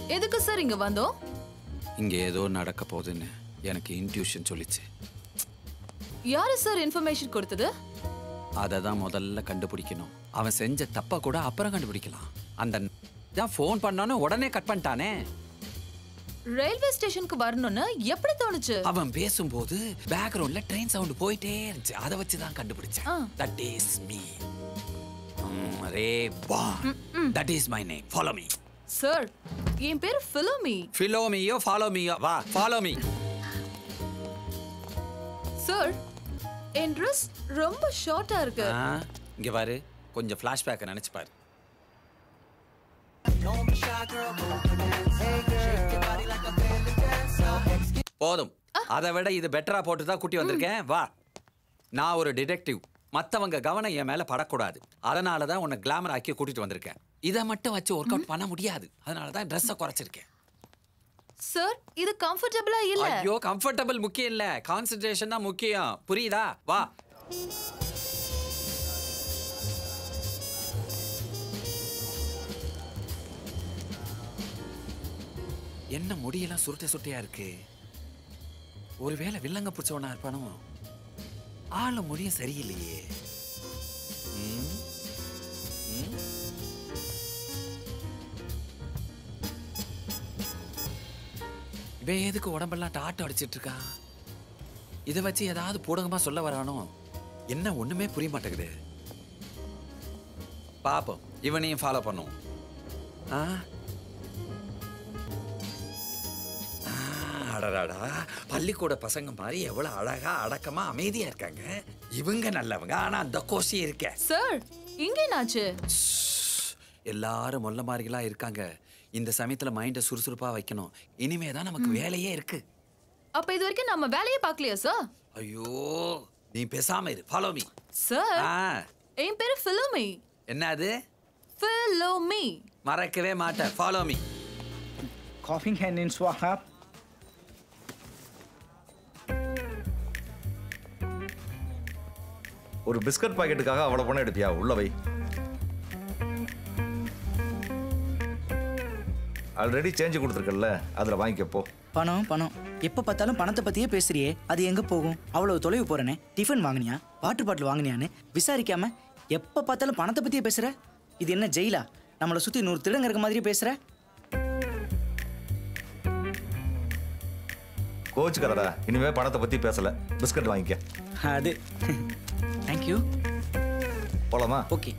எதுக்கு சார் இங்க வந்தோம் இங்க ஏதோ நடக்க போகுதுன்னு எனக்கு இன்ட்யூஷன் சொல்லிச்சு யாரு சார் இன்ஃபர்மேஷன் கொடுத்தது அதை தான் முதல்ல கண்டுபிடிக்கணும் அவன் செஞ்ச தப்பை கூட அப்புறம் கண்டுபிடிக்கலாம் அந்த தான் ஃபோன் பண்ணோன்னு உடனே கட் பண்ணிட்டானே ரயில்வே ஸ்டேஷனுக்கு வரணும்னு எப்படி தோணுச்சு அவன் பேசும்போது பேக்ரவுண்ட்ல ட்ரெயின் சவுண்ட் போயிட்டே இருந்துச்சு அதை வச்சு தான் கண்டுபிடிச்சேன் ஆ. தட் இஸ் மீ ரே வா that is my name follow me sir என் பேரு ஃபிலோமி ஃபிலோ மீயோ ஃபாலோ மீயோ வா ஃபாலோ மீ சார் என் ட்ரெஸ் ரொம்ப ஷார்ட்டா இருக்கு இங்க பாரு கொஞ்சம் ஃபிளாஷ்பேக்கை நினைச்சு பாரு போதும் அதை விட இது பெட்டரா போட்டு தான் கூட்டி வந்திருக்கேன் வா நான் ஒரு டிடெக்டிவ் மத்தவங்க கவனம் என் மேல படக்கூடாது அதனால தான் உன்னை கிளாமர் ஆக்கி கூட்டிட்டு வந்திருக்கேன் இதை மட்டும் வச்சு ஒர்க் அவுட் பண்ண முடியாது அதனால தான் ட்ரெஸ்ஸை குறைச்சிருக்கேன் சார் இது கம்ஃபர்டபுளா இல்ல ஐயோ கம்ஃபர்டபுள் முக்கியம் இல்ல கான்சென்ட்ரேஷன் தான் முக்கியம் புரியுதா வா என்ன முடியெல்லாம் சுருட்டை சுட்டையா இருக்கு ஒருவேளை வில்லங்க பிடிச்சவனா இருப்பானோ ஆளு முடியும் சரியில்லையே ம்? ம்? இவன் எதுக்கு உடம்பெல்லாம் டாட்டு அடிச்சிட்டு இருக்கான் இதை வச்சு ஏதாவது பூடகமா சொல்ல வரானோ என்ன ஒண்ணுமே புரிய மாட்டேங்குது பாப்போம் இவனையும் ஃபாலோ பண்ணுவோம் ஆ ஆ, அடடாடா பள்ளிக்கூட பசங்க மாதிரி எவ்வளவு அழகா அடக்கமா அமைதியா இருக்காங்க இவங்க நல்லவங்க ஆனா அந்த கோஷி இருக்க சார் இங்க என்னாச்சு எல்லாரும் மொல்ல மாதிரிகளா இருக்காங்க இந்த சமயத்துல மைண்டை சுறுசுறுப்பா வைக்கணும் இனிமே தான் நமக்கு வேலையே இருக்கு அப்ப இது வரைக்கும் நம்ம வேலையே பார்க்கலையா சார் ஐயோ நீ பேசாம இரு ஃபாலோ மீ சார் ஆ என் பேரு ஃபிலோமி என்ன அது ஃபிலோமி மறக்கவே மாட்டேன் follow me Coughing hand in Swahab. ஒரு பிஸ்கட் பாக்கெட்டுக்காக அவ்வளோ பணம் எடுப்பியா உள்ள வை ஆல்ரெடி சேஞ்சு கொடுத்துருக்கல அதில் வாங்கிக்க போ பணம் பணம் எப்போ பார்த்தாலும் பணத்தை பற்றியே பேசுறியே அது எங்கே போகும் அவ்வளவு தொலைவு போகிறேனே டிஃபன் வாங்கினியா வாட்டர் பாட்டில் வாங்கினியான்னு விசாரிக்காம எப்போ பார்த்தாலும் பணத்தை பற்றியே பேசுகிற இது என்ன ஜெயிலா நம்மளை சுற்றி நூறு திருடங்க இருக்க மாதிரியே பேசுகிற கோச்சு கதடா இனிமே பணத்தை பற்றி பேசலை பிஸ்கட் வாங்கிக்க அது தேங்க்யூ போலாமா ஓகே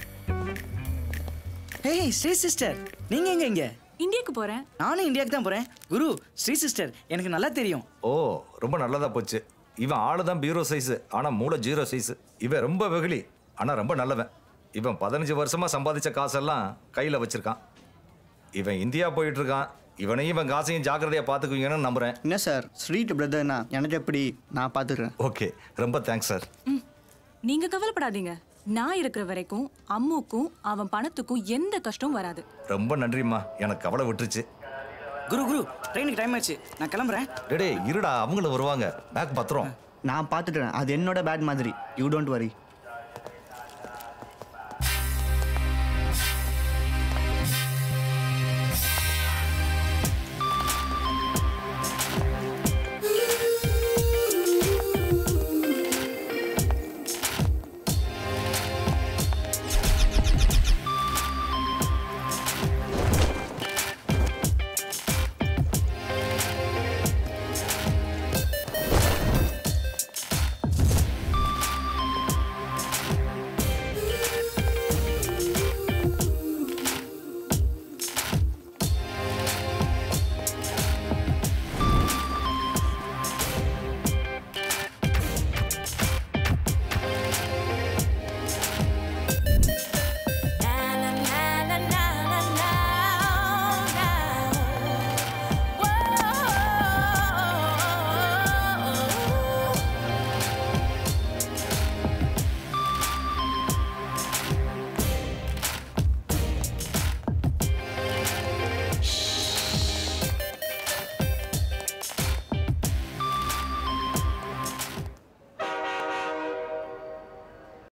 ஏய் ஸ்ரீ சிஸ்டர் நீங்கள் எங்கே இங்கே இந்தியாக்கு போறேன் நானும் இந்தியாவுக்கு தான் போகிறேன் குரு ஸ்ரீ சிஸ்டர் எனக்கு நல்லா தெரியும் ஓ ரொம்ப நல்லதா போச்சு இவன் ஆளு தான் பீரோ சைஸு ஆனால் மூளை ஜீரோ சைஸு இவன் ரொம்ப வெகுளி ஆனால் ரொம்ப நல்லவன் இவன் பதினஞ்சு வருஷமா சம்பாதிச்ச காசெல்லாம் கையில் வச்சிருக்கான் இவன் இந்தியா போயிட்டு இருக்கான் இவனையும் இவன் காசையும் ஜாக்கிரதையாக பார்த்துக்குவீங்கன்னு நம்புறேன் என்ன சார் ஸ்ட்ரீட் பிரதர்னா எனக்கு எப்படி நான் பார்த்துக்கிறேன் ஓகே ரொம்ப தேங்க்ஸ் சார் நீங்க கவலைப்படாதீங்க நான் இருக்கிற வரைக்கும் அம்முக்கும் அவன் பணத்துக்கும் எந்த கஷ்டமும் வராது ரொம்ப நன்றிம்மா எனக்கு கவலை விட்டுருச்சு குரு குரு ட்ரெயினுக்கு டைம் ஆச்சு நான் கிளம்புறேன் டேடே இருடா அவங்களும் வருவாங்க பேக் பத்திரம் நான் பார்த்துக்கிறேன் அது என்னோட பேட் மாதிரி யூ டோன்ட் வரி